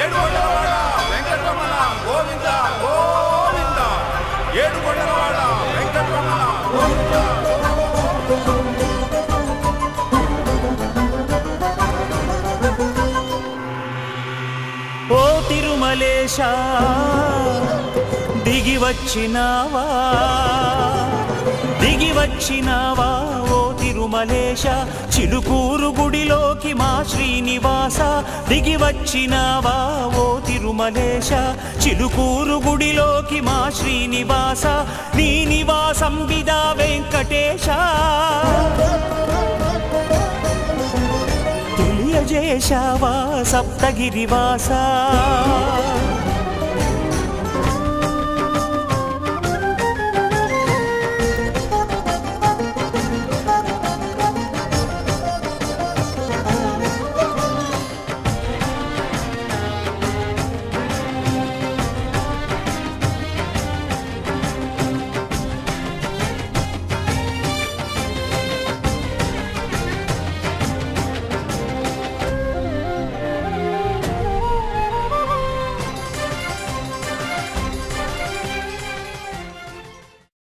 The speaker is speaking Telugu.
ఏడుకొండలవాడ వెంకటరమణ గోవింద గోవింద ఏడుకొండలవాడ వెంకటరమణ గోవింద ఓ తిరుమలేశ దిగి వచ్చినావా దిగి వచ్చినావా ఓ తిరుమలేశ చిలుకూరు గుడిలోకి మా శ్రీనివాస దిగి వచ్చినావా ఓ తిరుమలేశ చిలుకూరు గుడిలోకి మా శ్రీనివాస నీ నివాసం విదా వెంకటేశ తెలియజేశావా సప్తగిరివాస